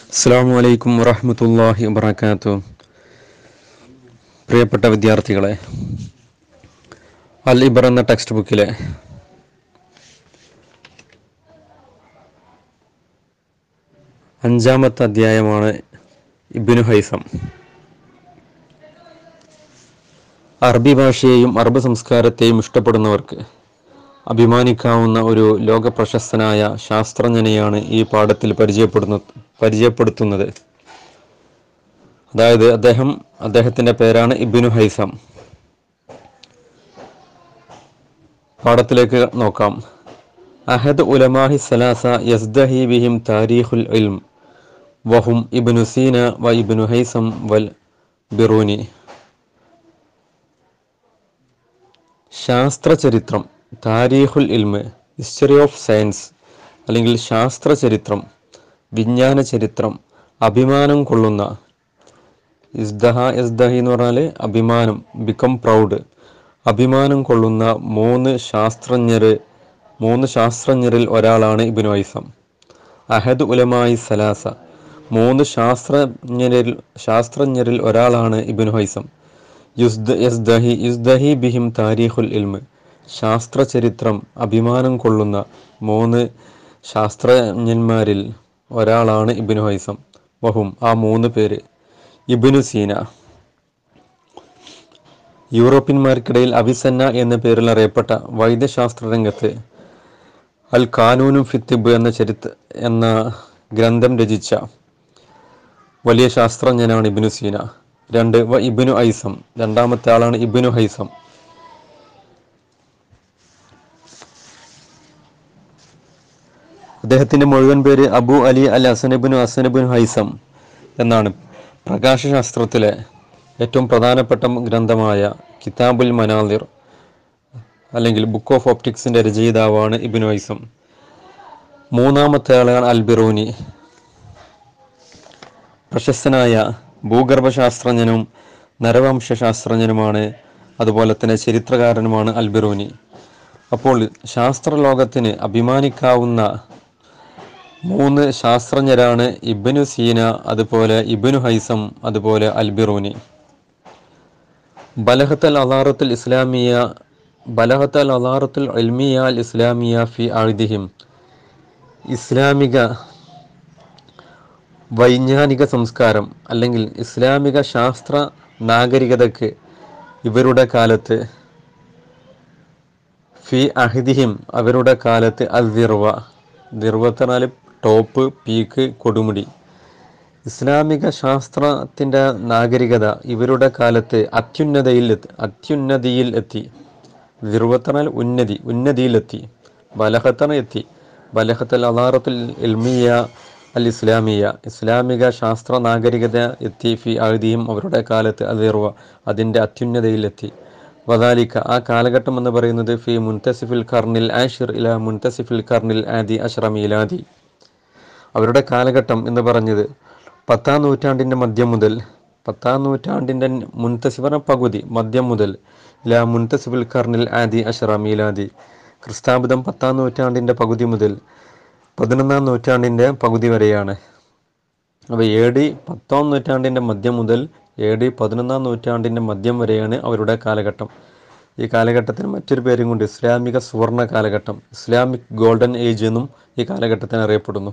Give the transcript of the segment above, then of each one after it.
അസ്സാം വലൈക്കും വറഹമത്തല്ലാഹി വബർക്കാത്തു പ്രിയപ്പെട്ട വിദ്യാർത്ഥികളെ അൽ ഇബർ എന്ന ടെക്സ്റ്റ് ബുക്കിലെ അഞ്ചാമത്തെ അധ്യായമാണ് ഇബിനു ഹൈസം അറബി ഭാഷയെയും അറബ് സംസ്കാരത്തെയും ഇഷ്ടപ്പെടുന്നവർക്ക് അഭിമാനിക്കാവുന്ന ഒരു ലോക പ്രശസ്തനായ ശാസ്ത്രജ്ഞനെയാണ് ഈ പാഠത്തിൽ പരിചയപ്പെടുന്ന പരിചയപ്പെടുത്തുന്നത് അതായത് അദ്ദേഹം അദ്ദേഹത്തിൻ്റെ പേരാണ് ഇബിനു ഹൈസം പാഠത്തിലേക്ക് നോക്കാം അഹദ് ഉലമാഹി സലാസ യസ്ദഹി ബിഹിം താരീഖുൽ ഇൽം വഹും ഇബ്നു സീന വ ഇബ്നു ഹൈസം വൽ ബിറൂനി ശാസ്ത്രചരിത്രം താരീഖുൽ ഇൽമ് ഹിസ്റ്ററി ഓഫ് സയൻസ് അല്ലെങ്കിൽ ശാസ്ത്രചരിത്രം വിജ്ഞാന ചരിത്രം അഭിമാനം കൊള്ളുന്ന ഇസ്ദഹ ഇസ്ദഹി എന്ന് പറഞ്ഞാൽ അഭിമാനം ബിക്കം പ്രൗഡ് അഭിമാനം കൊള്ളുന്ന മൂന്ന് ശാസ്ത്രജ്ഞർ മൂന്ന് ശാസ്ത്രജ്ഞരിൽ ഒരാളാണ് ഇബിനു ഐസം അഹദ് ഉലമായി സലാസ മൂന്ന് ശാസ്ത്രജ്ഞരിൽ ശാസ്ത്രജ്ഞരിൽ ഒരാളാണ് ഇബിനു ഹൈസം യുസ്ദ യസ്ദഹി യുസ്ദഹി ബിഹിം താരീഖുൽ ഇൽമ് ശാസ്ത്രചരിത്രം അഭിമാനം കൊള്ളുന്ന മൂന്ന് ശാസ്ത്രജ്ഞന്മാരിൽ ഒരാളാണ് ഇബിനു ഹൈസം വഹും ആ മൂന്ന് പേര് ഇബിനു സീന യൂറോപ്യന്മാർക്കിടയിൽ അവിസന്ന എന്ന പേരിൽ അറിയപ്പെട്ട വൈദ്യശാസ്ത്ര രംഗത്ത് അൽ കാനൂനും ഫിത്തിബ് എന്ന ചരിത്ര എന്ന ഗ്രന്ഥം രചിച്ച വലിയ ശാസ്ത്രജ്ഞനാണ് ഇബിനു സീന രണ്ട് വ ഇബിനു ഐസം രണ്ടാമത്തെ ആളാണ് ഇബിനു ഹൈസം അദ്ദേഹത്തിന്റെ മുഴുവൻ പേര് അബു അലി അൽ അസനബിനു അസനബിനു ഹൈസം എന്നാണ് പ്രകാശശാസ്ത്രത്തിലെ ഏറ്റവും പ്രധാനപ്പെട്ട ഗ്രന്ഥമായ കിതാബുൽ മനാദിർ അല്ലെങ്കിൽ ബുക്ക് ഓഫ് ഓപ്റ്റിക്സിന്റെ രചയിതാവാണ് ഇബിനു ഐസം മൂന്നാമത്തെ ആളാണ് അൽ ബിറൂനി പ്രശസ്തനായ ഭൂഗർഭശാസ്ത്രജ്ഞനും നരവംശ ശാസ്ത്രജ്ഞനുമാണ് അതുപോലെ തന്നെ ചരിത്രകാരനുമാണ് അൽ ബിറൂനി അപ്പോൾ ശാസ്ത്രലോകത്തിന് അഭിമാനിക്കാവുന്ന മൂന്ന് ശാസ്ത്രജ്ഞരാണ് ഇബനു സീന അതുപോലെ ഇബനു ഹൈസം അതുപോലെ അൽബിറൂനി ബലഹത്തൽ അലാറത്തുൽ ഇസ്ലാമിയ ബലഹത്തൽ അലാറത്തുൽ അൽമിയ അൽ ഇസ്ലാമിയ ഫി ആഴ്ദിഹിം ഇസ്ലാമിക വൈജ്ഞാനിക സംസ്കാരം അല്ലെങ്കിൽ ഇസ്ലാമിക ശാസ്ത്ര നാഗരികതയ്ക്ക് ഇവരുടെ കാലത്ത് ഫി അഹിദിഹിം അവരുടെ കാലത്ത് അൽ ദിർവ ദിർവത്തനാൽ ടോപ്പ് പീക്ക് കൊടുമുടി ഇസ്ലാമിക ശാസ്ത്രത്തിൻ്റെ നാഗരികത ഇവരുടെ കാലത്ത് അത്യുന്നതയിൽ എത്തി അത്യുന്നതിയിൽ എത്തി ദിർവത്തനാൽ ഉന്നതി ഉന്നതിയിലെത്തി ബലഹത്തന എത്തി ബലഹത്തൽ അലാറത്തുൽ ഇൽമിയ അൽ ഇസ്ലാമിയ ഇസ്ലാമിക ശാസ്ത്ര നാഗരികത എത്തി ഫി അഴുതിയും അവരുടെ കാലത്ത് അതിർവ അതിൻ്റെ അത്യുന്നതയിലെത്തി വദാലിക്ക ആ കാലഘട്ടം എന്ന് പറയുന്നത് ഫി മുൻതസിഫിൽ കർണിൽ ആഷിർ ഇല മുൻതസിഫിൽ കർണിൽ ആദി അഷ്റ മീലാദി അവരുടെ കാലഘട്ടം എന്ന് പറഞ്ഞത് പത്താം നൂറ്റാണ്ടിൻ്റെ മധ്യം മുതൽ പത്താം നൂറ്റാണ്ടിൻ്റെ മുൻതസിഫറ പകുതി മധ്യം മുതൽ ഇല മുൻതസിഫിൽ കർണിൽ ആദി അഷ്റ മീലാദി ക്രിസ്താബിതം പത്താം നൂറ്റാണ്ടിൻ്റെ പകുതി മുതൽ പതിനൊന്നാം നൂറ്റാണ്ടിൻ്റെ പകുതി വരെയാണ് അപ്പോൾ എ ഡി പത്താം നൂറ്റാണ്ടിൻ്റെ മധ്യം മുതൽ എ ഡി പതിനൊന്നാം നൂറ്റാണ്ടിൻ്റെ മധ്യം വരെയാണ് അവരുടെ കാലഘട്ടം ഈ കാലഘട്ടത്തിന് മറ്റൊരു പേരും കൊണ്ട് ഇസ്ലാമിക സുവർണ കാലഘട്ടം ഇസ്ലാമിക് ഗോൾഡൻ ഏജ് എന്നും ഈ കാലഘട്ടത്തിന് അറിയപ്പെടുന്നു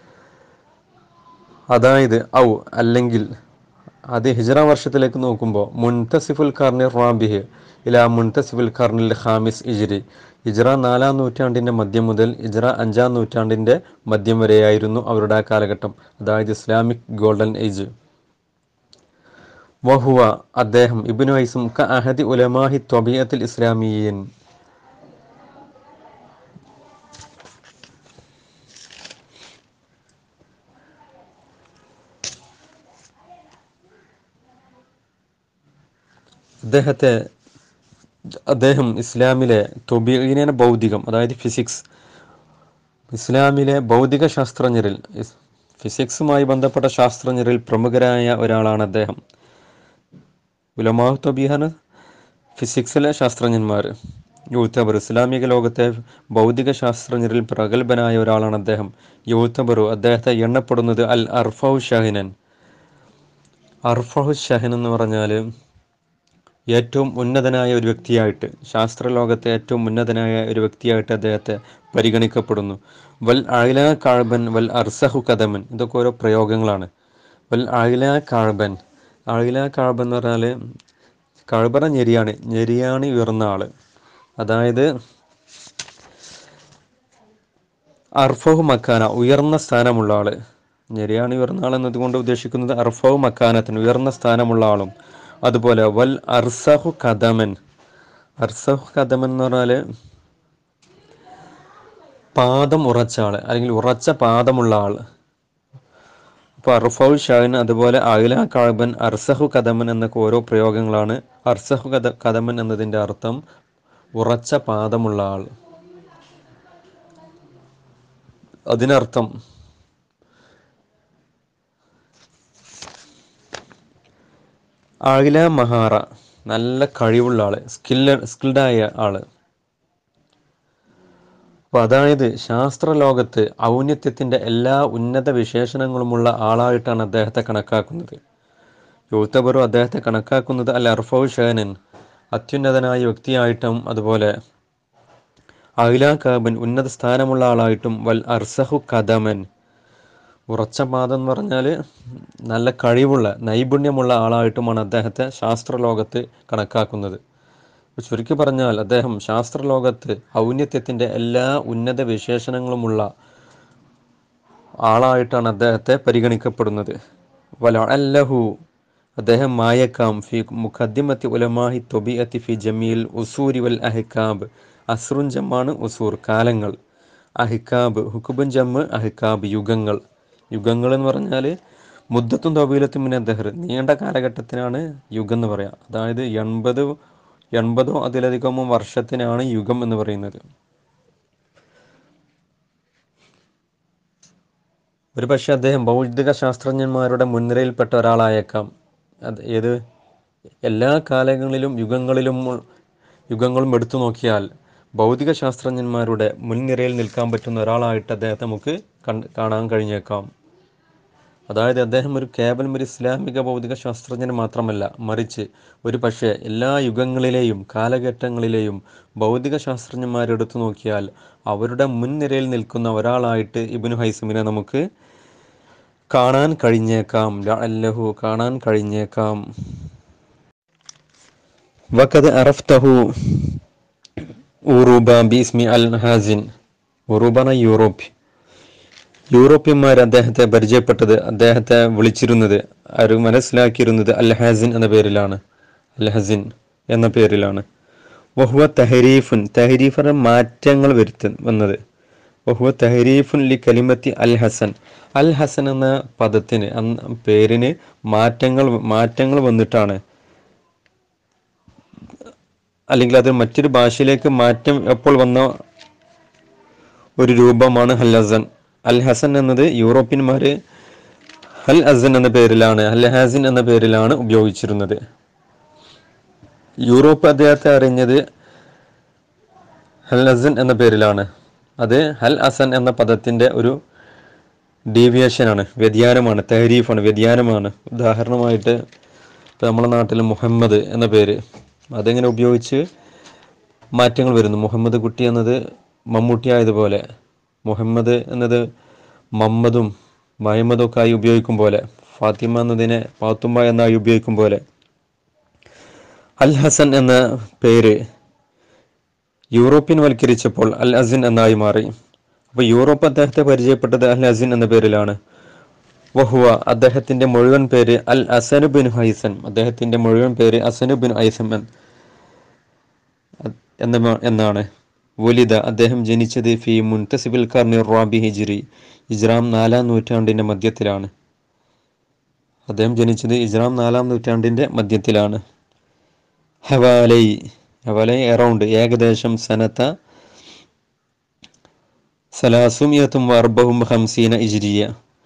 അതായത് ഔ അല്ലെങ്കിൽ അത് ഹിജറ വർഷത്തിലേക്ക് നോക്കുമ്പോൾ മുൻതസിഫുൽ കർണി റാബിഹ് ഇല മുൻതസിഫുൽ കർണിൽ ഹാമിസ് ഇജ്രി ഇജ്ര നാലാം നൂറ്റാണ്ടിൻ്റെ മധ്യം മുതൽ ഇജ്ര അഞ്ചാം നൂറ്റാണ്ടിൻ്റെ മധ്യം വരെയായിരുന്നു അവരുടെ ആ കാലഘട്ടം അതായത് ഇസ്ലാമിക് ഗോൾഡൻ ഏജ് വഹുവ അദ്ദേഹം ഇബിനു ഐസും ക അഹദി ഉലമാഹി ത്വബിയത്തിൽ ഇസ്ലാമിയൻ അദ്ദേഹത്തെ അദ്ദേഹം ഇസ്ലാമിലെ തൊബീന ഭൗതികം അതായത് ഫിസിക്സ് ഇസ്ലാമിലെ ഭൗതിക ശാസ്ത്രജ്ഞരിൽ ഫിസിക്സുമായി ബന്ധപ്പെട്ട ശാസ്ത്രജ്ഞരിൽ പ്രമുഖരായ ഒരാളാണ് അദ്ദേഹം ഉലമാഹു തൊബീഹാണ് ഫിസിക്സിലെ ശാസ്ത്രജ്ഞന്മാർ യൂത്തബർ ഇസ്ലാമിക ലോകത്തെ ഭൗതിക ശാസ്ത്രജ്ഞരിൽ പ്രഗത്ഭനായ ഒരാളാണ് അദ്ദേഹം യൂത്തബറു അദ്ദേഹത്തെ എണ്ണപ്പെടുന്നത് അൽ അർഫൌ ഷഹിനൻ അർഫഹു ഷഹൻ എന്ന് പറഞ്ഞാൽ ഏറ്റവും ഉന്നതനായ ഒരു വ്യക്തിയായിട്ട് ശാസ്ത്രലോകത്തെ ഏറ്റവും ഉന്നതനായ ഒരു വ്യക്തിയായിട്ട് അദ്ദേഹത്തെ പരിഗണിക്കപ്പെടുന്നു വൽ അയില കാഴ്ബൻ വൽ അർസഹു കദമൻ ഇതൊക്കെ ഓരോ പ്രയോഗങ്ങളാണ് വൽ അയില കാഴ്ബൻ അയില കാഴ്ബൻ എന്ന് പറഞ്ഞാൽ കഴുബറ ഞെരിയാണ് ഞെരിയാണി ഉയർന്ന ആള് അതായത് അർഫഹു മക്കാന ഉയർന്ന സ്ഥാനമുള്ള ആള് ഞെരിയാണി ഉയർന്ന ആൾ എന്നതുകൊണ്ട് ഉദ്ദേശിക്കുന്നത് അർഫഹു മക്കാനത്തിന് ഉയർന്ന സ്ഥാനമുള്ള ആളും അതുപോലെ വൽ അർസഹു കദമൻ അർസഹു കദമൻ എന്ന് പറഞ്ഞാൽ പാദം ഉറച്ച ആള് അല്ലെങ്കിൽ ഉറച്ച പാദമുള്ള ആള് അപ്പോൾ അർഫൗ ഷാഹിൻ അതുപോലെ അഖില കാഴ്ബൻ അർസഹു കദമൻ എന്നൊക്കെ ഓരോ പ്രയോഗങ്ങളാണ് അർസഹു കദ കദമൻ എന്നതിൻ്റെ അർത്ഥം ഉറച്ച പാദമുള്ള ആൾ അതിനർത്ഥം അഖില മഹാറ നല്ല കഴിവുള്ള ആള് സ്കില്ല സ്കിൽഡായ ആള് അപ്പോൾ അതായത് ശാസ്ത്രലോകത്ത് ഔന്നത്യത്തിൻ്റെ എല്ലാ ഉന്നത വിശേഷണങ്ങളുമുള്ള ആളായിട്ടാണ് അദ്ദേഹത്തെ കണക്കാക്കുന്നത് യൂത്തബറു അദ്ദേഹത്തെ കണക്കാക്കുന്നത് അൽ അർഫൌ ഷേനൻ അത്യുന്നതനായ വ്യക്തിയായിട്ടും അതുപോലെ അഖില കാബൻ ഉന്നത സ്ഥാനമുള്ള ആളായിട്ടും വൽ അർസഹു കദമൻ ഉറച്ച പാദം എന്ന് പറഞ്ഞാൽ നല്ല കഴിവുള്ള നൈപുണ്യമുള്ള ആളായിട്ടുമാണ് അദ്ദേഹത്തെ ശാസ്ത്രലോകത്ത് കണക്കാക്കുന്നത് ചുരുക്കി പറഞ്ഞാൽ അദ്ദേഹം ശാസ്ത്രലോകത്ത് ഔന്നത്യത്തിൻ്റെ എല്ലാ ഉന്നത വിശേഷണങ്ങളുമുള്ള ആളായിട്ടാണ് അദ്ദേഹത്തെ പരിഗണിക്കപ്പെടുന്നത് വല അല്ലഹു അദ്ദേഹം മായക്കാം ഫി മുഖദ്ദിമത്തി ഉലമാഹി തൊബിയത്തി ഫി ജമീൽ ഉസൂരി വൽ അഹിക്കാബ് അസ്റുൻ ജമ്മാണ് ഉസൂർ കാലങ്ങൾ അഹിക്കാബ് ഹുക്കുബുൻ ജമ്മ് അഹിക്കാബ് യുഗങ്ങൾ യുഗങ്ങൾ എന്ന് പറഞ്ഞാൽ മുദ്ദത്തും തൊബീലത്തും പിന്നെ ദഹർ നീണ്ട കാലഘട്ടത്തിനാണ് യുഗം എന്ന് പറയാം അതായത് എൺപത് എൺപതോ അതിലധികമോ വർഷത്തിനാണ് യുഗം എന്ന് പറയുന്നത് ഒരു പക്ഷേ അദ്ദേഹം ഭൗതിക ശാസ്ത്രജ്ഞന്മാരുടെ മുൻനിരയിൽപ്പെട്ട ഒരാളായേക്കാം അത് ഏത് എല്ലാ കാലങ്ങളിലും യുഗങ്ങളിലും യുഗങ്ങളും എടുത്തു നോക്കിയാൽ ഭൗതിക ശാസ്ത്രജ്ഞന്മാരുടെ മുൻനിരയിൽ നിൽക്കാൻ പറ്റുന്ന ഒരാളായിട്ട് അദ്ദേഹത്തെ നമുക്ക് കണ്ട് കാണാൻ കഴിഞ്ഞേക്കാം അതായത് അദ്ദേഹം ഒരു കേവലം ഒരു ഇസ്ലാമിക ഭൗതിക ശാസ്ത്രജ്ഞൻ മാത്രമല്ല മറിച്ച് ഒരു പക്ഷേ എല്ലാ യുഗങ്ങളിലെയും കാലഘട്ടങ്ങളിലെയും ഭൗതിക ശാസ്ത്രജ്ഞന്മാരെടുത്തു നോക്കിയാൽ അവരുടെ മുൻനിരയിൽ നിൽക്കുന്ന ഒരാളായിട്ട് ഇബിനു ഹൈസമിനെ നമുക്ക് കാണാൻ കഴിഞ്ഞേക്കാം അല്ലഹു കാണാൻ കഴിഞ്ഞേക്കാം വക്കത് അറഫ്തഹു ഉറൂബ ബിസ്മി അൽ ഹാസിൻ ഉറൂബന യൂറോപ്പ് യൂറോപ്യന്മാർ അദ്ദേഹത്തെ പരിചയപ്പെട്ടത് അദ്ദേഹത്തെ വിളിച്ചിരുന്നത് അവർ മനസ്സിലാക്കിയിരുന്നത് അൽ ഹാസിൻ എന്ന പേരിലാണ് അൽ ഹസിൻ എന്ന പേരിലാണ് വഹുവ തെഹരീഫുൻ തെഹരീഫിന് മാറ്റങ്ങൾ വരുത്ത വന്നത് വഹുവ തെഹരീഫുൻ ലി കലിമത്തി അൽ ഹസൻ അൽ ഹസൻ എന്ന പദത്തിന് അന്ന് പേരിന് മാറ്റങ്ങൾ മാറ്റങ്ങൾ വന്നിട്ടാണ് അല്ലെങ്കിൽ അത് മറ്റൊരു ഭാഷയിലേക്ക് മാറ്റം എപ്പോൾ വന്ന ഒരു രൂപമാണ് ഹൽ ഹസൻ അൽ ഹസൻ എന്നത് യൂറോപ്യന്മാർ അൽ ഹസൻ എന്ന പേരിലാണ് അൽ ഹാസിൻ എന്ന പേരിലാണ് ഉപയോഗിച്ചിരുന്നത് യൂറോപ്പ് അദ്ദേഹത്തെ അറിഞ്ഞത് ഹൽ ഹസൻ എന്ന പേരിലാണ് അത് ഹൽ ഹസൻ എന്ന പദത്തിൻ്റെ ഒരു ഡീവിയേഷനാണ് വ്യതിയാനമാണ് തെഹരീഫാണ് വ്യതിയാനമാണ് ഉദാഹരണമായിട്ട് ഇപ്പോൾ നമ്മുടെ നാട്ടിൽ മുഹമ്മദ് എന്ന പേര് അതെങ്ങനെ ഉപയോഗിച്ച് മാറ്റങ്ങൾ വരുന്നു മുഹമ്മദ് കുട്ടി എന്നത് മമ്മൂട്ടി ആയതുപോലെ മുഹമ്മദ് എന്നത് മമ്മദും മഹമ്മദും ഒക്കെ ആയി ഉപയോഗിക്കും പോലെ ഫാത്തിമ എന്നതിനെ പാത്തുമ്മ എന്നായി ഉപയോഗിക്കും പോലെ അൽ ഹസൻ എന്ന പേര് യൂറോപ്യൻ വൽക്കരിച്ചപ്പോൾ അൽ അസിൻ എന്നായി മാറി അപ്പോൾ യൂറോപ്പ് അദ്ദേഹത്തെ പരിചയപ്പെട്ടത് അൽ അസിൻ എന്ന പേരിലാണ് വഹുവ അദ്ദേഹത്തിന്റെ മുഴുവൻ പേര് അൽ അസനു ബിൻ ഹൈസൻ അദ്ദേഹത്തിന്റെ മുഴുവൻ പേര് അസനു ബിൻ ഐസം എന്ന എന്നാണ് വലിദ അദ്ദേഹം ജനിച്ചത് ഫി മുൻതസിബിൽ കർണി റാബി ഹിജിറി ഇജ്രാം നാലാം നൂറ്റാണ്ടിന്റെ മധ്യത്തിലാണ് അദ്ദേഹം ജനിച്ചത് ഇജ്രാം നാലാം നൂറ്റാണ്ടിന്റെ മധ്യത്തിലാണ് ഹവാലൈ ഹവാലൈ എറൗണ്ട് ഏകദേശം സനത്ത സലാസുമിയത്തും അർബഹും ഹംസീന ഇജ്രിയ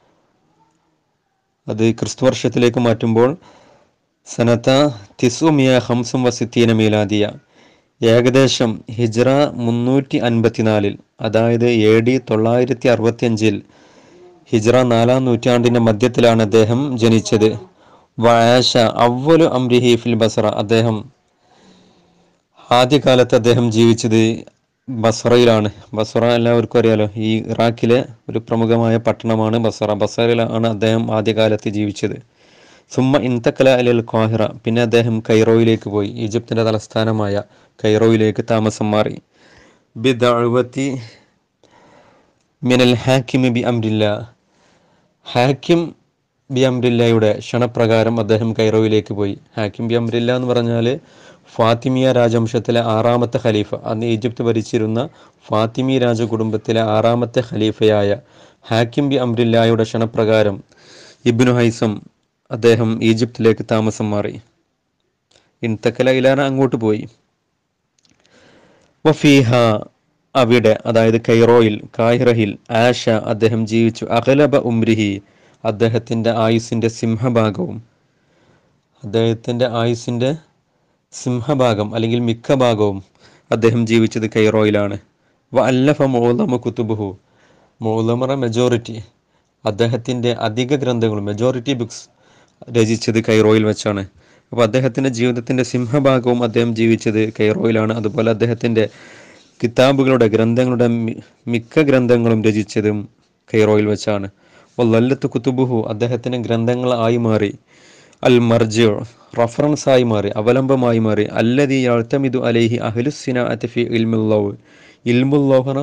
അത് ക്രിസ്തു വർഷത്തിലേക്ക് മാറ്റുമ്പോൾ സനത്ത തിസുമിയ ഹംസും വസിത്തീന മീലാദിയ ഏകദേശം ഹിജ്റ മുന്നൂറ്റി അൻപത്തിനാലിൽ അതായത് എ ഡി തൊള്ളായിരത്തി അറുപത്തിയഞ്ചിൽ ഹിജ്റ നാലാം നൂറ്റാണ്ടിന്റെ മധ്യത്തിലാണ് അദ്ദേഹം ജനിച്ചത് വആശ അവലു അംരിഹി ഫിൽ ബസറ അദ്ദേഹം ആദ്യകാലത്ത് അദ്ദേഹം ജീവിച്ചത് ബസറയിലാണ് ബസറ എല്ലാവർക്കും അറിയാലോ ഈ ഇറാഖിലെ ഒരു പ്രമുഖമായ പട്ടണമാണ് ബസറ ബസറയിലാണ് അദ്ദേഹം ആദ്യകാലത്ത് ജീവിച്ചത് സുമ്മ ഇന്തക്കല അലൽ ഖാഹിറ പിന്നെ അദ്ദേഹം കൈറോയിലേക്ക് പോയി ഈജിപ്തിന്റെ തലസ്ഥാനമായ കൈറോയിലേക്ക് താമസം മാറി ബിദഅവതി മിനൽ ഹാക്കിമി ബി അംരില്ല ഹാക്കിം ബി അംരില്ലയുടെ ക്ഷണപ്രകാരം അദ്ദേഹം കൈറോയിലേക്ക് പോയി ഹാക്കിം ബി അംരില്ല എന്ന് പറഞ്ഞാൽ ഫാത്തിമിയ രാജവംശത്തിലെ ആറാമത്തെ ഖലീഫ അന്ന് ഈജിപ്ത് ഭരിച്ചിരുന്ന ഫാത്തിമി രാജകുടുംബത്തിലെ ആറാമത്തെ ഖലീഫയായ ഹാക്കിം ബി അംരില്ലായുടെ ക്ഷണപ്രകാരം ഇബ്നു ഹൈസം അദ്ദേഹം ഈജിപ്തിലേക്ക് താമസം മാറി ഇൻതക്കല ഇലാന അങ്ങോട്ട് പോയി വഫീഹ അവിടെ അതായത് കൈറോയിൽ കാഹിറഹിൽ ആഷ അദ്ദേഹം ജീവിച്ചു അഖലബ ഉംരിഹി അദ്ദേഹത്തിൻ്റെ ആയുസിൻ്റെ സിംഹഭാഗവും അദ്ദേഹത്തിൻ്റെ ആയുസിൻ്റെ സിംഹഭാഗം അല്ലെങ്കിൽ മിക്ക ഭാഗവും അദ്ദേഹം ജീവിച്ചത് കൈറോയിലാണ് വ അല്ലഫ മൗലമ കുത്തുബുഹു മൗലമറ മെജോറിറ്റി അദ്ദേഹത്തിൻ്റെ അധിക ഗ്രന്ഥങ്ങളും മെജോറിറ്റി ബുക്സ് രചിച്ചത് കൈറോയിൽ വെച്ചാണ് അപ്പോൾ അദ്ദേഹത്തിൻ്റെ ജീവിതത്തിൻ്റെ സിംഹഭാഗവും അദ്ദേഹം ജീവിച്ചത് കൈറോയിലാണ് അതുപോലെ അദ്ദേഹത്തിൻ്റെ കിതാബുകളുടെ ഗ്രന്ഥങ്ങളുടെ മി- മിക്ക ഗ്രന്ഥങ്ങളും രചിച്ചതും കൈറോയിൽ വെച്ചാണ് വല്ലത്ത് കുത്തുബുഹു അദ്ദേഹത്തിൻ്റെ ഗ്രന്ഥങ്ങളായി മാറി അൽ മർജു റഫറൻസ് ആയി മാറി അവലംബമായി മാറി അല്ലതി യഴ്ത്തമിദു അലൈഹി അഹ്ലുസിന അത്തഫി ഇൽമുല്ലവ് ഇൽമുല്ലോഹന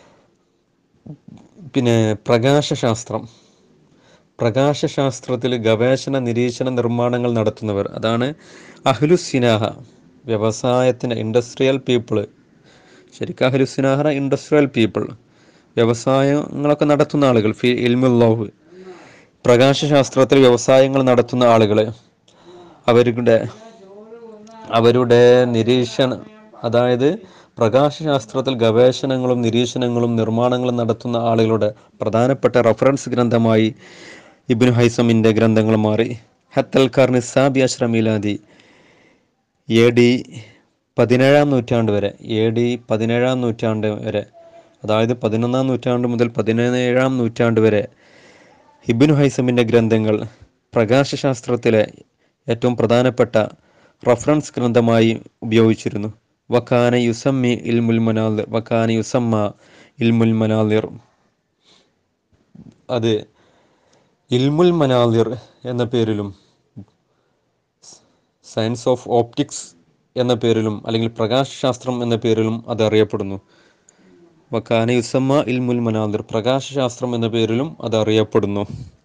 പിന്നെ പ്രകാശശാസ്ത്രം പ്രകാശശാസ്ത്രത്തിൽ ഗവേഷണ നിരീക്ഷണ നിർമ്മാണങ്ങൾ നടത്തുന്നവർ അതാണ് അഹ്ലുസിനാഹ വ്യവസായത്തിന് ഇൻഡസ്ട്രിയൽ പീപ്പിള് ശരിക്കും അഹ്ലുസിനാഹ ഇൻഡസ്ട്രിയൽ പീപ്പിൾ വ്യവസായങ്ങളൊക്കെ നടത്തുന്ന ആളുകൾ ഫി ഇൽമുല്ലോഹ് പ്രകാശശാസ്ത്രത്തിൽ വ്യവസായങ്ങൾ നടത്തുന്ന ആളുകൾ അവരുടെ അവരുടെ നിരീക്ഷണം അതായത് പ്രകാശശാസ്ത്രത്തിൽ ഗവേഷണങ്ങളും നിരീക്ഷണങ്ങളും നിർമ്മാണങ്ങളും നടത്തുന്ന ആളുകളുടെ പ്രധാനപ്പെട്ട റഫറൻസ് ഗ്രന്ഥമായി ഇബ്നു ഹൈസമിൻ്റെ ഗ്രന്ഥങ്ങൾ മാറി ഹത്തൽ കർണി സാബി അഷ്റമിലാദി എ ഡി പതിനേഴാം നൂറ്റാണ്ട് വരെ എ ഡി പതിനേഴാം നൂറ്റാണ്ട് വരെ അതായത് പതിനൊന്നാം നൂറ്റാണ്ട് മുതൽ പതിനേഴാം നൂറ്റാണ്ട് വരെ ഇബ്നു ഹൈസമിൻ്റെ ഗ്രന്ഥങ്ങൾ പ്രകാശശാസ്ത്രത്തിലെ ഏറ്റവും പ്രധാനപ്പെട്ട റഫറൻസ് ഗ്രന്ഥമായി ഉപയോഗിച്ചിരുന്നു വക്കാന യുസമ്മി ഇൽമുൽ മനാലിർ വക്കാന യുസമ്മ ഇൽമുൽ മനാലിർ അത് ഇൽമുൽ മനാലിർ എന്ന പേരിലും സയൻസ് ഓഫ് ഓപ്റ്റിക്സ് എന്ന പേരിലും അല്ലെങ്കിൽ പ്രകാശശാസ്ത്രം എന്ന പേരിലും അത് അറിയപ്പെടുന്നു വക്കാന യുസമ്മ ഇൽമുൽ മനാലിർ പ്രകാശശാസ്ത്രം എന്ന പേരിലും അത് അറിയപ്പെടുന്നു